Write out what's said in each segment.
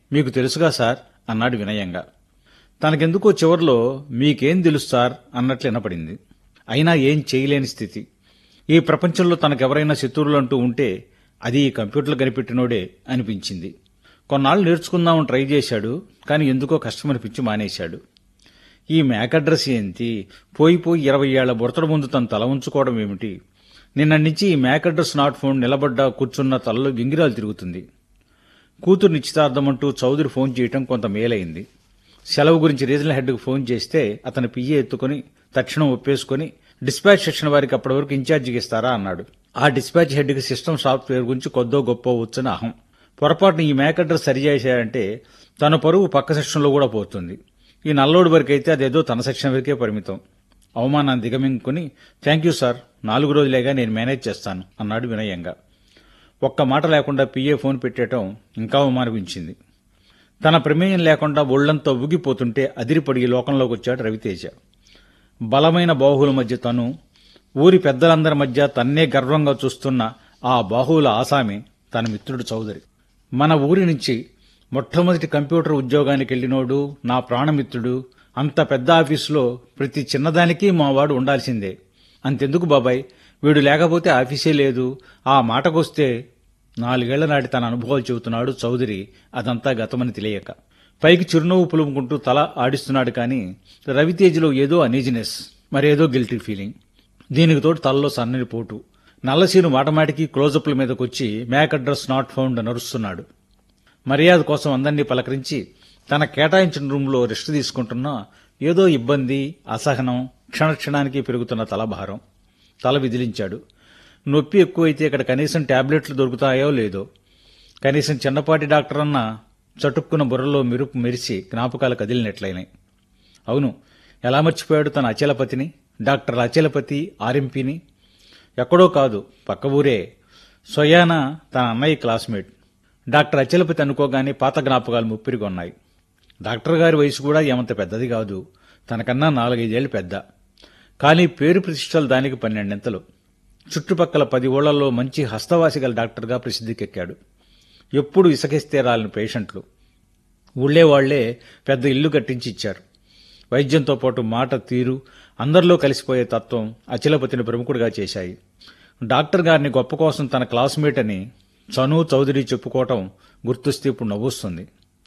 మీకు తెలుసుగా సార్ అన్నాడు వినయంగా తనకెందుకో చివర్లో మీకేం తెలుసు సార్ అన్నట్లు వినపడింది అయినా ఏం చేయలేని స్థితి ఈ ప్రపంచంలో తనకెవరైనా శత్రువులు అంటూ ఉంటే అది ఈ కంప్యూటర్లు కనిపెట్టినోడే అనిపించింది కొన్నాళ్ళు నేర్చుకుందామని ట్రై చేశాడు కానీ ఎందుకో కష్టమనిపించి మానేశాడు ఈ మ్యాక్ అడ్రస్ ఏంటి పోయి పోయి ఇరవై ఏళ్ల బుడతడు ముందు తను తల ఉంచుకోవడం ఏమిటి నిన్న నుంచి ఈ మ్యాక్ అడ్రస్ నాట్ ఫోన్ నిలబడ్డా కూర్చున్న తలలో గింగిరాలు తిరుగుతుంది కూతురు నిశ్చితార్థమంటూ చౌదరి ఫోన్ చేయటం కొంత మేలైంది సెలవు గురించి రీజనల్ హెడ్కు ఫోన్ చేస్తే అతను పియ్య ఎత్తుకుని తక్షణం ఒప్పేసుకుని డిస్పాచ్ సెక్షన్ వారికి అప్పటి వరకు ఇన్ఛార్జికి ఇస్తారా అన్నాడు ఆ డిస్పాచ్ హెడ్కి సిస్టమ్ సాఫ్ట్వేర్ గురించి కొద్దో గొప్ప వచ్చని అహం పొరపాటున ఈ మ్యాక్ అడ్రస్ సరిచేశాడంటే తన పరువు పక్క సెక్షన్లో కూడా పోతుంది ఈ నల్లోడి వరకు అయితే అదేదో తన సెక్షన్ వరకే పరిమితం అవమానాన్ని దిగమింగుకుని థ్యాంక్ యూ సార్ నాలుగు రోజులేగా నేను మేనేజ్ చేస్తాను అన్నాడు వినయంగా ఒక్క మాట లేకుండా పిఏ ఫోన్ పెట్టేయటం ఇంకా అవమానపించింది తన ప్రమేయం లేకుండా ఒళ్లంతా ఊగిపోతుంటే అదిరిపడి ఈ లోకంలోకి వచ్చాడు రవితేజ బలమైన బాహువుల మధ్య తను ఊరి పెద్దలందరి మధ్య తన్నే గర్వంగా చూస్తున్న ఆ బాహువుల ఆసామి తన మిత్రుడు చౌదరి మన ఊరి నుంచి మొట్టమొదటి కంప్యూటర్ ఉద్యోగానికి వెళ్ళినోడు నా ప్రాణమిత్రుడు అంత పెద్ద ఆఫీసులో ప్రతి చిన్నదానికి మావాడు ఉండాల్సిందే అంతెందుకు బాబాయ్ వీడు లేకపోతే ఆఫీసే లేదు ఆ మాటకొస్తే నాలుగేళ్ల నాటి తన అనుభవాలు చెబుతున్నాడు చౌదరి అదంతా గతమని తెలియక పైకి చిరునవ్వు పులుముకుంటూ తల ఆడిస్తున్నాడు కానీ రవితేజలో ఏదో అనీజినెస్ మరేదో గిల్టీ ఫీలింగ్ దీనికి తోడు తలలో సన్నని పోటు నల్లసీను మాటమాటికి క్లోజప్ల మీదకొచ్చి మ్యాక్ అడ్రస్ నాట్ ఫౌండ్ నరుస్తున్నాడు మర్యాద కోసం అందరినీ పలకరించి తన కేటాయించిన రూంలో రెస్ట్ తీసుకుంటున్నా ఏదో ఇబ్బంది అసహనం క్షణక్షణానికి పెరుగుతున్న తలభారం తల విదిలించాడు నొప్పి ఎక్కువైతే ఇక్కడ కనీసం టాబ్లెట్లు దొరుకుతాయో లేదో కనీసం చిన్నపాటి డాక్టర్ అన్న చటుక్కున బుర్రలో మెరుపు మెరిసి జ్ఞాపకాలు కదిలినట్లయినాయి అవును ఎలా మర్చిపోయాడు తన అచలపతిని డాక్టర్ అచలపతి ఆర్ఎంపీని ఎక్కడో కాదు పక్క ఊరే స్వయాన తన అన్నయ్య క్లాస్మేట్ డాక్టర్ అచలపతి అనుకోగానే పాత జ్ఞాపకాలు ముప్పిరిగొన్నాయి డాక్టర్ గారి వయసు కూడా ఏమంత పెద్దది కాదు తనకన్నా నాలుగైదేళ్లు పెద్ద కానీ పేరు ప్రతిష్టలు దానికి పన్నెండింతలు చుట్టుపక్కల పది ఊళ్ళల్లో మంచి హస్తవాసి గల డాక్టర్గా ప్రసిద్ధికెక్కాడు ఎప్పుడు ఇసకిస్తే రాలిన పేషెంట్లు ఊళ్ళే వాళ్లే పెద్ద ఇల్లు కట్టించి ఇచ్చారు వైద్యంతో పాటు మాట తీరు అందరిలో కలిసిపోయే తత్వం అచలపతిని ప్రముఖుడిగా చేశాయి డాక్టర్ గారిని గొప్ప కోసం తన క్లాస్మేట్ అని చను చౌదరి చెప్పుకోవటం గుర్తొస్తే ఇప్పుడు నవ్వొస్తుంది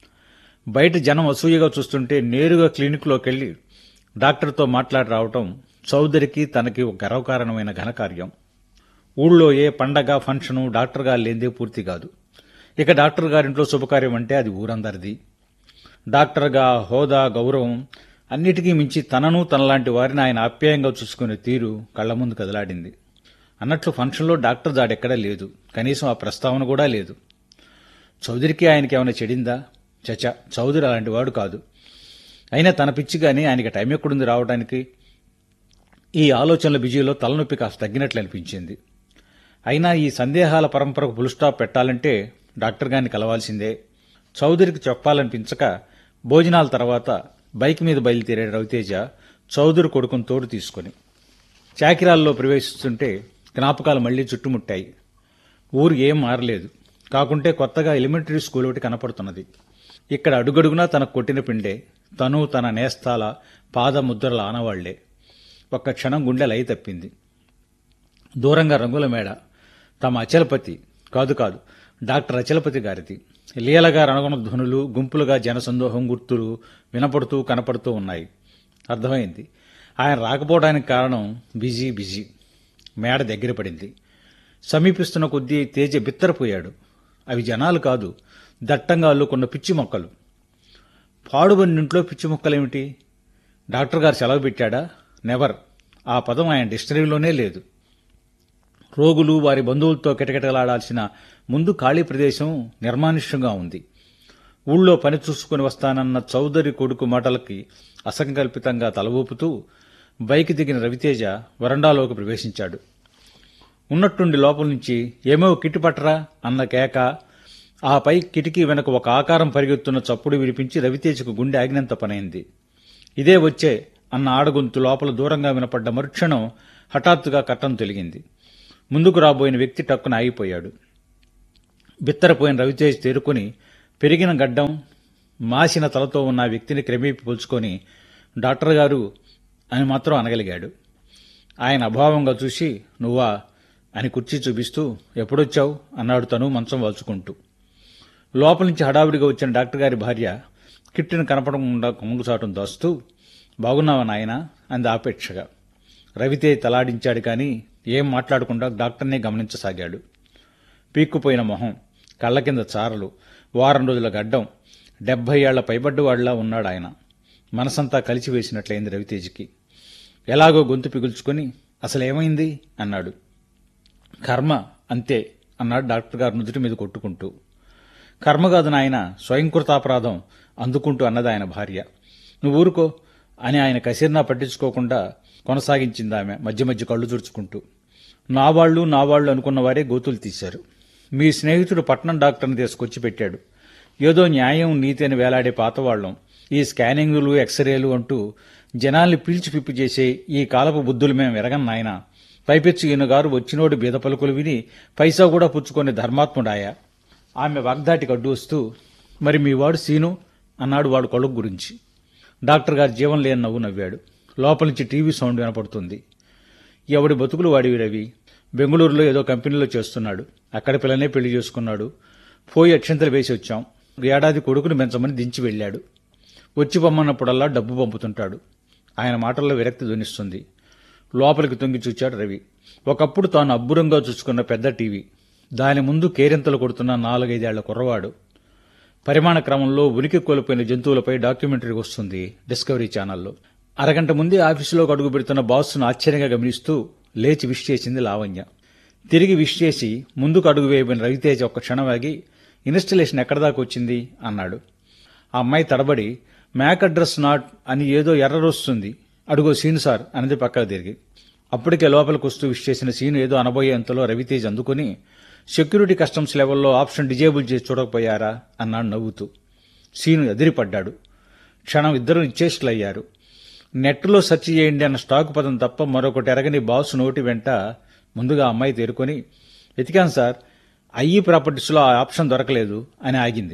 బయట జనం అసూయగా చూస్తుంటే నేరుగా క్లినిక్లోకి వెళ్లి డాక్టర్తో మాట్లాడి రావటం చౌదరికి తనకి ఒక గర్వకారణమైన ఘనకార్యం ఊళ్ళో ఏ పండగ ఫంక్షను డాక్టర్ గారు లేనిదే పూర్తి కాదు ఇక డాక్టర్ గారింట్లో శుభకార్యం అంటే అది ఊరందరిది డాక్టర్గా హోదా గౌరవం అన్నిటికీ మించి తనను తనలాంటి వారిని ఆయన ఆప్యాయంగా చూసుకునే తీరు కళ్ల ముందు కదలాడింది అన్నట్లు ఫంక్షన్లో డాక్టర్ జాడెక్కడా లేదు కనీసం ఆ ప్రస్తావన కూడా లేదు చౌదరికి ఆయనకి ఏమైనా చెడిందా చచా చౌదరి అలాంటి వాడు కాదు అయినా తన పిచ్చిగానే ఆయనకి టైం ఎక్కడుంది రావడానికి ఈ ఆలోచనల బిజీలో తలనొప్పి కాస్త తగ్గినట్లు అనిపించింది అయినా ఈ సందేహాల పరంపరకు ఫుల్ స్టాప్ పెట్టాలంటే డాక్టర్ గారిని కలవాల్సిందే చౌదరికి చెప్పాలనిపించక భోజనాల తర్వాత బైక్ మీద బయలుదేరాడు రవితేజ చౌదరి కొడుకుని తోడు తీసుకొని చాకిరాల్లో ప్రవేశిస్తుంటే జ్ఞాపకాలు మళ్లీ చుట్టుముట్టాయి ఊరు ఏం మారలేదు కాకుంటే కొత్తగా ఎలిమెంటరీ స్కూల్ ఒకటి కనపడుతున్నది ఇక్కడ అడుగడుగునా తనకు కొట్టిన పిండే తను తన నేస్తాల పాద ముద్రల ఆనవాళ్లే ఒక్క క్షణం గుండె లయ తప్పింది దూరంగా రంగుల మేడ తమ అచలపతి కాదు కాదు డాక్టర్ అచలపతి గారిది లీలగా రణగుణ ధ్వనులు గుంపులుగా జనసందోహం గుర్తులు వినపడుతూ కనపడుతూ ఉన్నాయి అర్థమైంది ఆయన రాకపోవడానికి కారణం బిజీ బిజీ మేడ దగ్గర పడింది సమీపిస్తున్న కొద్దీ తేజ బిత్తరపోయాడు అవి జనాలు కాదు దట్టంగా అల్లుకున్న పిచ్చి మొక్కలు పాడుబడినింట్లో పిచ్చి మొక్కలేమిటి డాక్టర్ గారు సెలవు పెట్టాడా నెవర్ ఆ పదం ఆయన డిక్షనరీలోనే లేదు రోగులు వారి బంధువులతో కిటకిటలాడాల్సిన ముందు ఖాళీ ప్రదేశం నిర్మానుష్యంగా ఉంది ఊళ్ళో పని చూసుకుని వస్తానన్న చౌదరి కొడుకు మాటలకి అసంకల్పితంగా తల ఊపుతూ బైక్ దిగిన రవితేజ వరండాలోకి ప్రవేశించాడు ఉన్నట్టుండి లోపల నుంచి ఏమో కిట్టి పట్టరా అన్న కేక ఆ పై కిటికీ వెనక ఒక ఆకారం పరిగెత్తున్న చప్పుడు వినిపించి రవితేజకు గుండె ఆగినంత పనైంది ఇదే వచ్చే అన్న ఆడగొంతు లోపల దూరంగా వినపడ్డ మరుక్షణం హఠాత్తుగా కట్టం తొలగింది ముందుకు రాబోయిన వ్యక్తి టక్కున ఆగిపోయాడు బిత్తరపోయిన రవితేజ్ తేరుకుని పెరిగిన గడ్డం మాసిన తలతో ఉన్న ఆ వ్యక్తిని క్రమేపి పోల్చుకొని డాక్టర్ గారు అని మాత్రం అనగలిగాడు ఆయన అభావంగా చూసి నువ్వా అని కుర్చీ చూపిస్తూ ఎప్పుడొచ్చావు అన్నాడు తను మంచం వాల్చుకుంటూ లోపల నుంచి హడావిడిగా వచ్చిన డాక్టర్ గారి భార్య కిట్టిని కనపడకుండా కొంగుసాటం దాస్తూ బాగున్నావా నాయనా అంది ఆపేక్షగా రవితే తలాడించాడు కానీ ఏం మాట్లాడకుండా డాక్టర్నే గమనించసాగాడు పీక్కుపోయిన మొహం కళ్ళ కింద చారలు వారం రోజుల గడ్డం డెబ్బై ఏళ్ల పైబడ్డవాడిలా ఉన్నాడు ఆయన మనసంతా కలిసి వేసినట్లయింది రవితేజ్కి ఎలాగో గొంతు పిగుల్చుకొని అసలేమైంది అన్నాడు కర్మ అంతే అన్నాడు డాక్టర్ గారు నుదుటి మీద కొట్టుకుంటూ కర్మ కాదు నాయన స్వయంకృతాపరాధం అందుకుంటూ అన్నది ఆయన భార్య నువ్వు ఊరుకో అని ఆయన కసిరినా పట్టించుకోకుండా కొనసాగించింది ఆమె మధ్య మధ్య కళ్ళు తుడుచుకుంటూ నా వాళ్ళు నా వాళ్ళు అనుకున్న వారే గోతులు తీశారు మీ స్నేహితుడు పట్నం డాక్టర్ని తీసుకొచ్చి పెట్టాడు ఏదో న్యాయం నీతి అని వేలాడే పాతవాళ్ళం ఈ స్కానింగులు ఎక్స్రేలు అంటూ జనాల్ని పీల్చి పిప్పి చేసే ఈ కాలపు బుద్ధులు మేము ఎరగం నాయనా పైపెచ్చు ఈయన గారు వచ్చినోడు బీద పలుకులు విని పైసా కూడా పుచ్చుకొని ధర్మాత్ముడాయా ఆమె వాగ్దాటికి అడ్డు వస్తూ మరి మీ వాడు సీను అన్నాడు వాడు కొడుకు గురించి డాక్టర్ గారు జీవం లేని నవ్వు నవ్వాడు లోపల నుంచి టీవీ సౌండ్ వినపడుతుంది ఎవడి బతుకులు వాడివి రవి బెంగళూరులో ఏదో కంపెనీలో చేస్తున్నాడు అక్కడ పిల్లనే పెళ్లి చేసుకున్నాడు పోయి అక్షంతలు వేసి వచ్చాం ఏడాది కొడుకుని పెంచమని దించి వెళ్ళాడు వచ్చి పొమ్మన్నప్పుడల్లా డబ్బు పంపుతుంటాడు ఆయన మాటల్లో విరక్తి ధ్వనిస్తుంది లోపలికి తొంగి చూచాడు రవి ఒకప్పుడు తాను అబ్బురంగా చూసుకున్న పెద్ద టీవీ దాని ముందు కేరింతలు కొడుతున్న నాలుగైదేళ్ల కుర్రవాడు పరిమాణ క్రమంలో ఉనికి కోల్పోయిన జంతువులపై డాక్యుమెంటరీ వస్తుంది డిస్కవరీ ఛానల్లో అరగంట ముందే ఆఫీసులోకి అడుగు పెడుతున్న బాస్ను ఆశ్చర్యంగా గమనిస్తూ లేచి విష్ చేసింది లావణ్య తిరిగి విష్ చేసి ముందుకు అడుగు వేయబడిన రవితేజ ఒక్క క్షణం ఆగి ఇన్స్టలేషన్ ఎక్కడ దాకా వచ్చింది అన్నాడు ఆ అమ్మాయి తడబడి మ్యాక్ అడ్రస్ నాట్ అని ఏదో ఎర్రర్ వస్తుంది అడుగో సీను సార్ అన్నది పక్కకు తిరిగి అప్పటికే లోపలికి వస్తూ విష్ చేసిన సీను ఏదో అనబోయేంతలో రవితేజ్ అందుకుని సెక్యూరిటీ కస్టమ్స్ లెవెల్లో ఆప్షన్ డిజేబుల్ చేసి చూడకపోయారా అన్నాడు నవ్వుతూ సీను ఎదిరిపడ్డాడు క్షణం ఇద్దరు నిశ్చేష్లయ్యారు నెట్లో సెర్చ్ చేయండి అన్న స్టాక్ పదం తప్ప మరొకటి ఎరగని బాస్ నోటి వెంట ముందుగా అమ్మాయి తేరుకొని వెతికాను సార్ ఐఈ ప్రాపర్టీస్లో ఆ ఆప్షన్ దొరకలేదు అని ఆగింది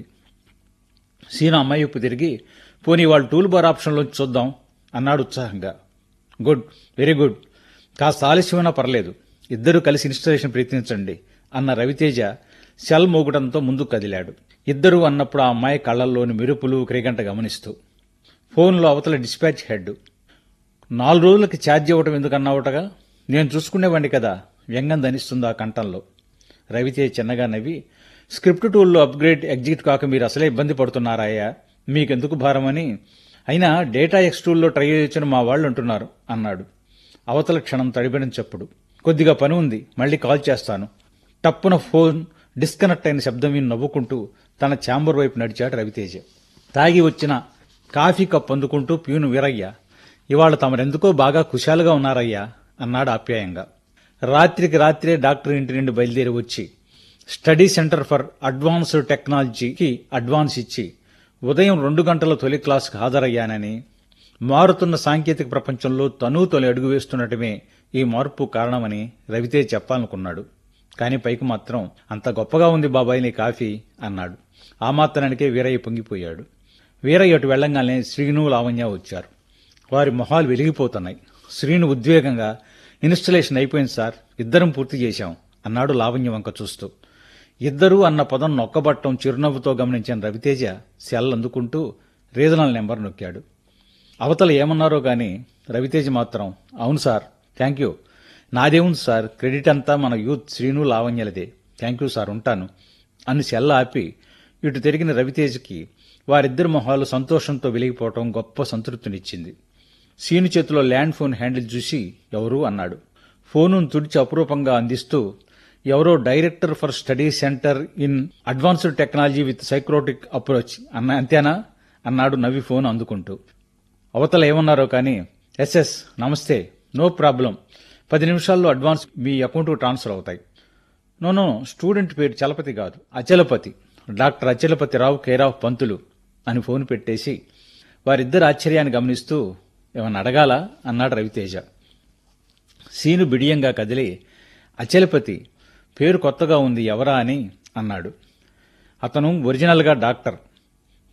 సీను అమ్మాయి వైపు తిరిగి పోనీ వాళ్ళు టూల్ బార్ ఆప్షన్లో చూద్దాం అన్నాడు ఉత్సాహంగా గుడ్ వెరీ గుడ్ కాస్త ఆలస్యమైనా పర్లేదు ఇద్దరూ కలిసి ఇన్స్టలేషన్ ప్రయత్నించండి అన్న రవితేజ సెల్ మోగడంతో ముందుకు కదిలాడు ఇద్దరు అన్నప్పుడు ఆ అమ్మాయి కళ్ళల్లోని మెరుపులు క్రిగంట గమనిస్తూ ఫోన్లో అవతల డిస్పాచ్ హెడ్ నాలుగు రోజులకి ఛార్జ్ ఇవ్వటం ఎందుకన్నావుటగా నేను చూసుకునేవాడిని కదా వ్యంగం ధనిస్తుంది ఆ కంఠంలో రవితేజ్ చిన్నగా నవ్వి స్క్రిప్ట్ టూల్లో అప్గ్రేడ్ ఎగ్జిట్ కాక మీరు అసలే ఇబ్బంది పడుతున్నారాయా మీకెందుకు భారమని అయినా డేటా ఎక్స్ టూల్లో ట్రై చేయొచ్చని మా వాళ్ళు అంటున్నారు అన్నాడు అవతల క్షణం తడిబడిన చెప్పుడు కొద్దిగా పని ఉంది మళ్ళీ కాల్ చేస్తాను టప్పున ఫోన్ డిస్కనెక్ట్ అయిన శబ్దం విని నవ్వుకుంటూ తన ఛాంబర్ వైపు నడిచాడు రవితేజ తాగి వచ్చిన కాఫీ కప్ అందుకుంటూ ప్యూను వీరయ్య ఇవాళ తమరెందుకో బాగా కుశాలుగా ఉన్నారయ్యా అన్నాడు ఆప్యాయంగా రాత్రికి రాత్రే డాక్టర్ ఇంటి నుండి బయలుదేరి వచ్చి స్టడీ సెంటర్ ఫర్ అడ్వాన్స్డ్ టెక్నాలజీకి అడ్వాన్స్ ఇచ్చి ఉదయం రెండు గంటల తొలి క్లాస్కి హాజరయ్యానని మారుతున్న సాంకేతిక ప్రపంచంలో తను తొలి అడుగు వేస్తున్నటమే ఈ మార్పు కారణమని రవితేజ్ చెప్పాలనుకున్నాడు కానీ పైకి మాత్రం అంత గొప్పగా ఉంది బాబాయ్ నీ కాఫీ అన్నాడు ఆ మాత్రానికే వీరయ్య పొంగిపోయాడు వీరయ్య అటు వెళ్ళంగానే శ్రీను లావణ్య వచ్చారు వారి మొహాలు వెలిగిపోతున్నాయి శ్రీను ఉద్వేగంగా ఇన్స్టలేషన్ అయిపోయింది సార్ ఇద్దరం పూర్తి చేశాం అన్నాడు లావణ్య వంక చూస్తూ ఇద్దరు అన్న పదం నొక్కబట్టం చిరునవ్వుతో గమనించిన రవితేజ సెల్ అందుకుంటూ రీజనల్ నెంబర్ నొక్కాడు అవతల ఏమన్నారో గాని రవితేజ మాత్రం అవును సార్ థ్యాంక్ యూ నాదేముంది సార్ క్రెడిట్ అంతా మన యూత్ శ్రీను లావణ్యలదే థ్యాంక్ యూ సార్ ఉంటాను అని సెల్ ఆపి ఇటు తిరిగిన రవితేజకి వారిద్దరి మొహాలు సంతోషంతో వెలిగిపోవటం గొప్ప సంతృప్తినిచ్చింది సీను చేతిలో ల్యాండ్ ఫోన్ హ్యాండిల్ చూసి ఎవరు అన్నాడు ఫోనును తుడిచి అపురూపంగా అందిస్తూ ఎవరో director for study centre in advanced technology with psychotic approach అన్న అంతేనా అన్నాడు నవ్వి ఫోన్ అందుకుంటూ అవతల ఏమన్నారో కానీ ఎస్ఎస్ నమస్తే నో ప్రాబ్లం పది నిమిషాల్లో అడ్వాన్స్ మీ అకౌంట్కు ట్రాన్స్ఫర్ అవుతాయి నో నో స్టూడెంట్ పేరు చలపతి కాదు అచలపతి డాక్టర్ అచలపతి రావు కేరావు పంతులు అని ఫోన్ పెట్టేసి వారిద్దరు ఆశ్చర్యాన్ని గమనిస్తూ ఏమన్నా అడగాలా అన్నాడు రవితేజ సీను బిడియంగా కదిలి అచలపతి పేరు కొత్తగా ఉంది ఎవరా అని అన్నాడు అతను ఒరిజినల్గా డాక్టర్